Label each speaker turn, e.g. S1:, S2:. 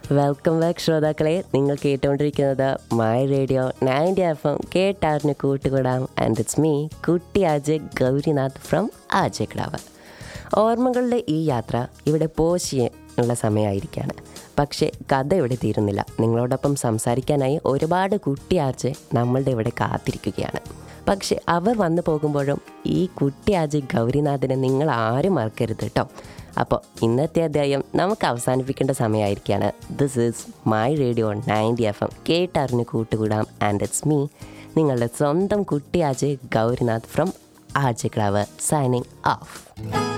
S1: welcome back ശ്രോതാക്കളെ നിങ്ങൾ കേട്ടുകൊണ്ടിരിക്കുന്നത് my radio ninety F M കേട്ടാറിന് കൂട്ടുകൂടാം ആൻഡ് ഇറ്റ്സ് മീ കുട്ടി അജയ് ഗൗരിനാഥ് ഫ്രം ആജയക്ടാവ് ഓർമ്മകളുടെ ഈ യാത്ര ഇവിടെ പോശി ഉള്ള സമയമായിരിക്കുകയാണ് പക്ഷേ കഥ ഇവിടെ തീരുന്നില്ല നിങ്ങളോടൊപ്പം സംസാരിക്കാനായി ഒരുപാട് കുട്ടി ആർജ് നമ്മളുടെ ഇവിടെ കാത്തിരിക്കുകയാണ് പക്ഷെ അവർ വന്നു പോകുമ്പോഴും ഈ കുട്ടി അജയ് ഗൗരിനാഥിനെ നിങ്ങൾ ആരും മറക്കരുത് കേട്ടോ അപ്പോൾ ഇന്നത്തെ അധ്യായം നമുക്ക് അവസാനിപ്പിക്കേണ്ട സമയമായിരിക്കുകയാണ് this is my radio ninety F M കേട്ടറിഞ്ഞ് കൂട്ടുകൂടാം ആൻഡ് ഇറ്റ്സ് മീ നിങ്ങളുടെ സ്വന്തം കുട്ടി അജയ് ഗൗരിനാഥ് ഫ്രം ആജയ് ക്ലാവ് സൈനിങ് ഓഫ്